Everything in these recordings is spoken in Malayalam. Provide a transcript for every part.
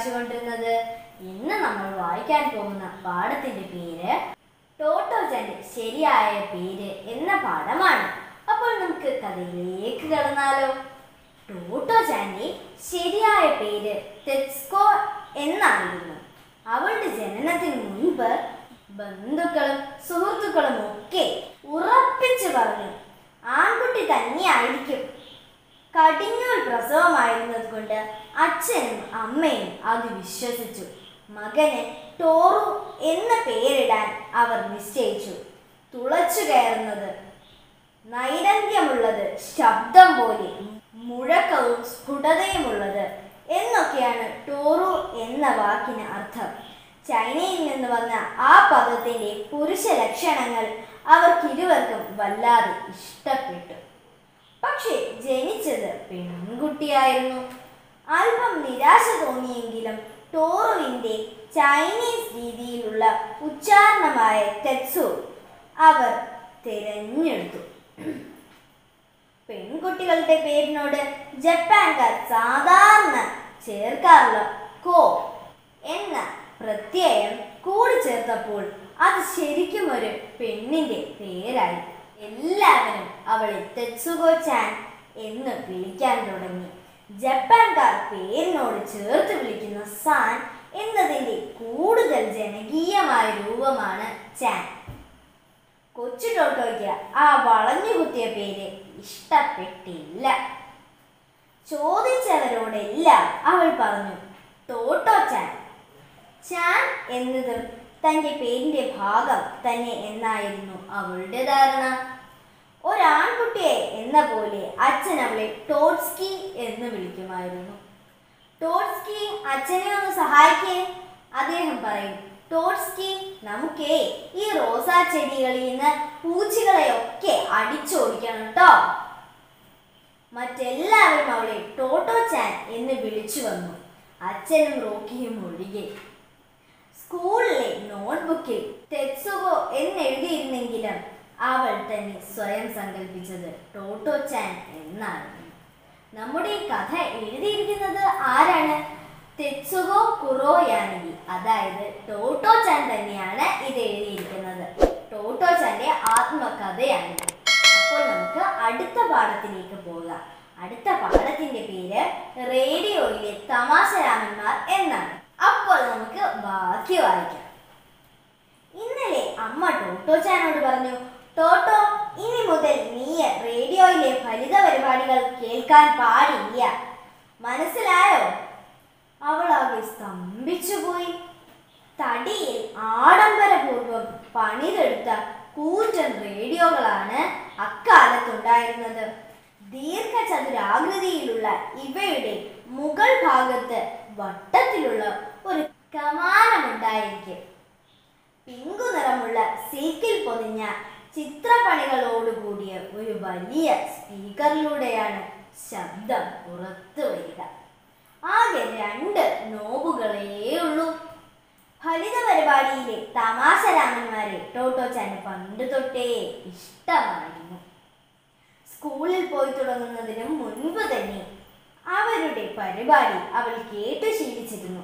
വായിച്ചുകൊണ്ടിരുന്നത് ഇന്ന് നമ്മൾ വായിക്കാൻ പോകുന്ന പാഠത്തിന്റെ പേര് ടോട്ടോജന്റെ ശരിയായ പേര് എന്ന പാഠമാണ് അപ്പോൾ നമുക്ക് കഥയിലേക്ക് കടന്നാലോ ടോട്ടോജാന്റെ ശരിയായ പേര് തെറ്റ്സ്കോ എന്നായിരുന്നു അവളുടെ ജനനത്തിന് മുൻപ് ബന്ധുക്കളും സുഹൃത്തുക്കളും ഒക്കെ ഉറപ്പിച്ചു പറഞ്ഞു ആൺകുട്ടി തന്നെയായിരിക്കും കടിഞ്ഞൂൽ പ്രസവമായിരുന്നത് കൊണ്ട് അച്ഛനും അമ്മയും അത് വിശ്വസിച്ചു മകന് ടോറു എന്ന പേരിടാൻ അവർ നിശ്ചയിച്ചു തുളച്ചു കയറുന്നത് നൈരന്ധ്യമുള്ളത് ശബ്ദം പോലെ മുഴക്കവും സ്ഫുടതയുമുള്ളത് എന്നൊക്കെയാണ് ടോറു എന്ന വാക്കിന് അർത്ഥം ചൈനയിൽ നിന്ന് വന്ന ആ പദത്തിന്റെ പുരുഷ ലക്ഷണങ്ങൾ അവർക്കിരുവർക്കും വല്ലാതെ ഇഷ്ടപ്പെട്ടു പക്ഷേ ജനിച്ചത് പെൺകുട്ടിയായിരുന്നു അല്പം നിരാശ തോന്നിയെങ്കിലും ടോറുവിന്റെ ചൈനീസ് രീതിയിലുള്ള ഉച്ചാരണമായ തെത്സു അവർ തിരഞ്ഞെടുത്തു പെൺകുട്ടികളുടെ പേരിനോട് ജപ്പാൻകാർ സാധാരണ ചേർക്കാറുള്ള കോ എന്ന പ്രത്യയം കൂടി ചേർത്തപ്പോൾ അത് ശരിക്കും ഒരു പെണ്ണിന്റെ പേരായി എല്ലാവരും അവളെ തെത്സുഗോ ചാൻ എന്ന് വിളിക്കാൻ തുടങ്ങി ജപ്പാൻകാർ പേരിനോട് ചേർത്ത് വിളിക്കുന്ന സാൻ എന്നതിന്റെ കൂടുതൽ ജനകീയമായ രൂപമാണ് ചാൻ കൊച്ചു ടോട്ടോയ്ക്ക് ആ വളഞ്ഞു കുത്തിയ പേര് ഇഷ്ടപ്പെട്ടില്ല ചോദിച്ചവരോടെല്ലാം അവൾ പറഞ്ഞു ടോട്ടോ ചാൻ ചാൻ എന്നത് തന്റെ പേരിന്റെ ഭാഗം തന്നെ എന്നായിരുന്നു അവളുടെ ധാരണ ഒരാൺകുട്ടിയെ എന്ന പോലെ അച്ഛൻ അവളെ ടോട്സ്കി എന്ന് വിളിക്കുമായിരുന്നു ടോട്സ്കി അച്ഛനെ ഒന്ന് സഹായിക്കേ അദ്ദേഹം പറയും ടോട്സ്കി നമുക്കേ ഈ റോസാ ചെടികളിൽ നിന്ന് പൂച്ചകളെയൊക്കെ അടിച്ചോടിക്കണം കേട്ടോ മറ്റെല്ലാവരും അവളെ ടോട്ടോ ചാൻ എന്ന് വിളിച്ചു വന്നു അച്ഛനും റോക്കിയും ഒഴികെ സ്കൂളിലെ നോട്ട്ബുക്കിൽ തെത്സുഗോ എന്നെഴുതിയിരുന്നെങ്കിലും അവൾ തന്നെ സ്വയം സങ്കല്പിച്ചത് ടോട്ടോ ചാൻ എന്നായിരുന്നു നമ്മുടെ ഈ കഥ എഴുതിയിരിക്കുന്നത് ആരാണ് തെത്സുഗോ കുറോയാനഗി അതായത് ടോട്ടോ ചാൻ തന്നെയാണ് ഇത് എഴുതിയിരിക്കുന്നത് ടോട്ടോ ചാന്റെ ആത്മകഥയാണിത് അപ്പോൾ നമുക്ക് അടുത്ത പാഠത്തിലേക്ക് പോകാം അടുത്ത പാഠത്തിന്റെ പേര് റേഡിയോയിലെ തമാശരാമന്മാർ എന്നാണ് അപ്പോൾ നമുക്ക് ബാക്കി വായിക്കാം ഇന്നലെ അമ്മ ടോട്ടോ ചാനോട് പറഞ്ഞു ടോട്ടോ ഇനി മുതൽ നീ റേഡിയോയിലെ ഫലിത പരിപാടികൾ കേൾക്കാൻ പാടില്ല മനസ്സിലായോ അവളാകെ സ്തംഭിച്ചുപോയി തടിയിൽ ആഡംബരപൂർവ്വം പണിതെടുത്ത കൂറ്റൻ റേഡിയോകളാണ് അക്കാലത്തുണ്ടായിരുന്നത് ദീർഘചതുരാകൃതിയിലുള്ള ഇവയുടെ മുകൾ ഭാഗത്ത് വട്ടത്തിലുള്ള ഒരു കമാനമുണ്ടായിരിക്കും പിങ്കു നിറമുള്ള സിൽക്കിൽ പൊതിഞ്ഞ ചിത്രപ്പണികളോടുകൂടിയ ഒരു വലിയ സ്പീക്കറിലൂടെയാണ് ശബ്ദം പുറത്തു വരിക ആകെ രണ്ട് നോബുകളേ ഉള്ളൂ ഫലിത പരിപാടിയിലെ തമാശരാമന്മാരെ ടോട്ടോ ചാന് പണ്ട് തൊട്ടേ ഇഷ്ടമായിരുന്നു സ്കൂളിൽ പോയി തുടങ്ങുന്നതിന് മുൻപ് തന്നെ അവരുടെ പരിപാടി അവൾ കേട്ടു ശീലിച്ചിരുന്നു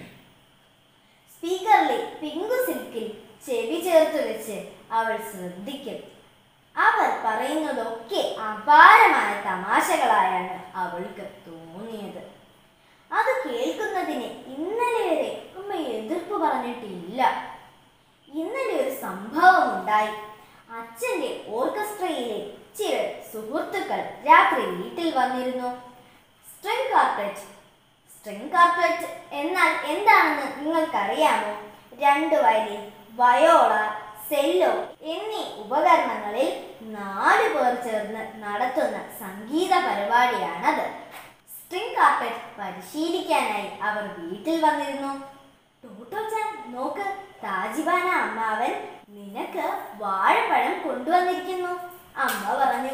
സ്പീക്കറിലെ പിങ്കു സിൽക്കിൽ ചെവി ചേർത്ത് വെച്ച് അവൾ ശ്രദ്ധിക്കും അവർ പറയുന്നതൊക്കെ അപാരമായ തമാശകളായാണ് അവൾക്ക് തോന്നിയത് അത് കേൾക്കുന്നതിന് ഇന്നലെ വരെ അമ്മ എതിർപ്പ് പറഞ്ഞിട്ടില്ല ഇന്നലെ ഒരു സംഭവം ഉണ്ടായി അച്ഛന്റെ ഓർക്കസ്ട്രയിലെ ചില സുഹൃത്തുക്കൾ രാത്രി വീട്ടിൽ വന്നിരുന്നു സ്ട്രിംഗ് കാർപ്പറ്റ് സ്ട്രിംഗ് കാർപ്പറ്റ് എന്നാൽ എന്താണെന്ന് നിങ്ങൾക്കറിയാമോ രണ്ട് വയലിൻ വയോള സെല്ലോ എന്നീ ഉപകരണങ്ങളിൽ നാല് പേർ ചേർന്ന് നടത്തുന്ന സംഗീത പരിപാടിയാണത് സ്ട്രിംഗ് കാർപ്പറ്റ് പരിശീലിക്കാനായി അവർ വീട്ടിൽ വന്നിരുന്നു ടോട്ടോച്ചാൻ നോക്ക് താജിബാന അമ്മാവൻ നിനക്ക് വാഴപ്പഴം കൊണ്ടുവന്നിരിക്കുന്നു അമ്മ പറഞ്ഞു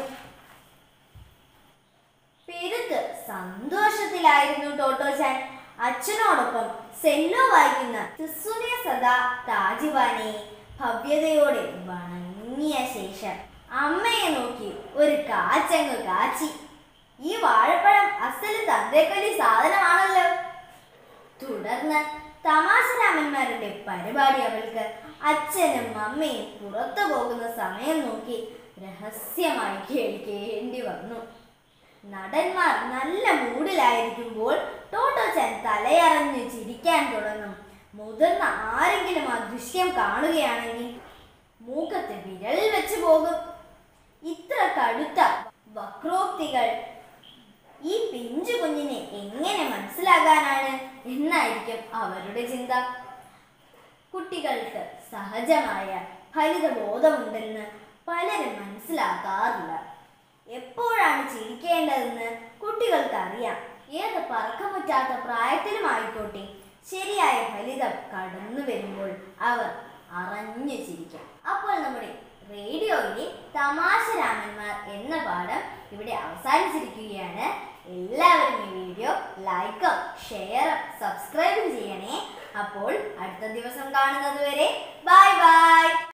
പെരുത്ത് സന്തോഷത്തിലായിരുന്നു ടോട്ടോച്ചാൻ അച്ഛനോടൊപ്പം സെല്ലോ വായിക്കുന്ന സിസുനെ സദാ താജിബാനെ ഭവ്യതയോടെ വണങ്ങിയ ശേഷം അമ്മയെ നോക്കി ഒരു കാച്ചങ്ങ് കാച്ചി ഈ വാഴപ്പഴം അസല് തന്തേക്കൊല്ലി സാധനമാണല്ലോ തുടർന്ന് തുടർന്ന് തമാശരാമന്മാരുടെ പരിപാടി അവൾക്ക് അച്ഛനും അമ്മയും പുറത്തു പോകുന്ന സമയം നോക്കി രഹസ്യമായി കേൾക്കേണ്ടി വന്നു നടന്മാർ നല്ല മൂഡിലായിരിക്കുമ്പോൾ ടോട്ടോച്ചൻ തലയറഞ്ഞ് ചിരിക്കാൻ തുടങ്ങും മുതിർന്ന ആരെങ്കിലും ആ ദൃശ്യം കാണുകയാണെങ്കിൽ മൂക്കത്ത് വിരൽ വെച്ച് പോകും ഇത്ര കടുത്ത വക്രോക്തികൾ ഈ പിഞ്ചു കുഞ്ഞിനെ എങ്ങനെ മനസ്സിലാകാനാണ് എന്നായിരിക്കും അവരുടെ ചിന്ത കുട്ടികൾക്ക് സഹജമായ ഫലിതബോധമുണ്ടെന്ന് പലരും മനസ്സിലാക്കാറില്ല എപ്പോഴാണ് ചിരിക്കേണ്ടതെന്ന് കുട്ടികൾക്ക് അറിയാം ഏത് പറക്കമുറ്റാത്ത പ്രായത്തിലുമായിക്കോട്ടെ ശരിയായ ഫലിതം കടന്നു വരുമ്പോൾ അവർ അറിഞ്ഞു ചിരിക്കും അപ്പോൾ നമ്മുടെ റേഡിയോയിലെ തമാശ രാമന്മാർ എന്ന പാഠം ഇവിടെ അവസാനിച്ചിരിക്കുകയാണ് എല്ലാവരും ഈ വീഡിയോ ലൈക്കും ഷെയറും സബ്സ്ക്രൈബും ചെയ്യണേ അപ്പോൾ അടുത്ത ദിവസം കാണുന്നത് വരെ ബൈ ബൈ